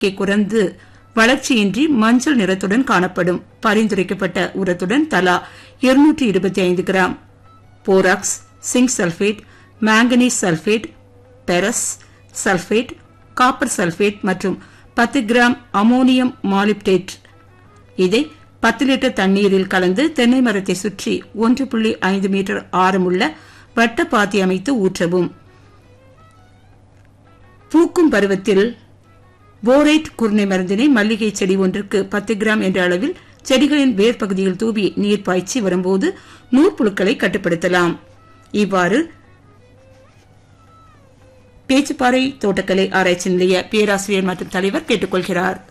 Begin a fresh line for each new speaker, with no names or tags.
குறைந்து வளர்ச்சியின்றி மஞ்சள் நிறத்துடன் காணப்படும் பரிந்துரைக்கப்பட்ட உரத்துடன் தலா இருநூற்றி இருபத்தி ஐந்து gram borax zinc sulphate manganese sulphate ferrous sulphate copper sulphate மற்றும் பத்து கிராம் அமோனியம் மாலிப்டேட் இதை பத்து லிட்டர் தண்ணீரில் கலந்து தென்னை மரத்தை சுற்றி ஒன்று புள்ளி ஐந்து மீட்டர் ஆரமுள்ள வட்ட பாத்தி அமைத்து ஊற்றவும் பூக்கும் பருவத்தில் போரேட் குர்ணை மருந்தினை மல்லிகை செடி ஒன்றுக்கு பத்து கிராம் என்ற அளவில் செடிகளின் வேர் பகுதியில் தூவி நீர் பாய்ச்சி வரும்போது நூற்புழுக்களை கட்டுப்படுத்தலாம் இவ்வாறு பேச்சுப்பாறை தோட்டக்கலை ஆராய்ச்சி நிலைய பேராசிரியர் மற்றும் தலைவர் கேட்டுக்கொள்கிறார்